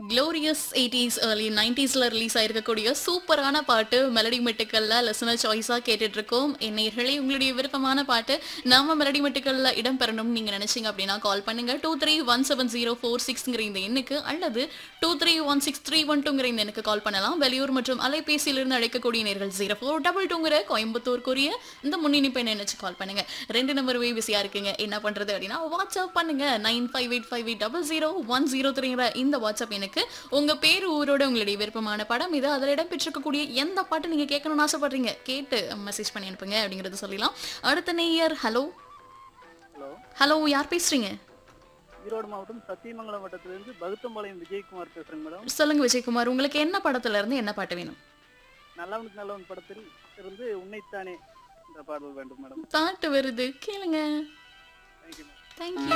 glorious eighties early நைன்டிஸில் release ஆயிருக்கக்கூடிய சூப்பரான பாட்டு மெலடி மெட்டுக்கல்ல லெசனர் சாய்ஸாக கேட்டுட்டு இருக்கோம் நேயர்களே உங்களுடைய விருப்பமான பாட்டு நம்ம மெலடி மெட்டுக்கல்ல இடம் பெறணும்னு நீங்கள் நினைச்சீங்க அப்படின்னா கால் பண்ணுங்க two three one seven zero four சிக்ஸ்ங்கிற இந்த எண்ணுக்கு அல்லது two three one six three one டூங்கிற இந்த எண்ணுக்கு கால் பண்ணலாம் வெளியூர் மற்றும் அலைபேசியிலிருந்து அழைக்கக்கூடிய நேர்கள் ஜீரோ ஃபோர் டபுள் டூங்கிற கோயம்புத்தூருக்குரிய இந்த முன்னிணைப்பை நினைச்சு கால் பண்ணுங்க ரெண்டு நம்பருமே பிஸியாக இருக்குங்க என்ன பண்றது அப்படின்னா வாட்ஸ்அப் பண்ணுங்க nine five eight five eight double zero one zero த்ரீங்கிற இந்த வாட்ஸ்அப் எனக்கு உங்க பேர் ஊரோட உங்களுடைய விருப்பமான படம் இது அதில் இடம் பெற்றிருக்கக்கூடிய எந்த பாட்டு நீங்க கேட்கணும்னு ஆசைப்படுறீங்க கேட்டு மெசேஜ் பண்ணி அனுப்புங்க அப்படிங்கறத சொல்லலாம் அடுத்த நேயர் ஹலோ ஹலோ ஹலோ யார் பேசுறீங்க ஈரோடு மாவட்டம் சத்தியமங்கலம் வட்டத்திலிருந்து பகுத்தம்பாளையம் விஜயகுமார் பேசுறேங்க மேடம் சொல்லுங்க விஜயகுமார் உங்களுக்கு என்ன படத்துல இருந்து என்ன பாட்டு வேணும் நல்லவனுக்கு நல்லவன் படத்தில் இருந்து உன்னைத்தானே என்ற பாடல் வேண்டும் மேடம் பாட்டு வருது கேளுங்க தேங்க்யூ மேடம் தேங்க்யூ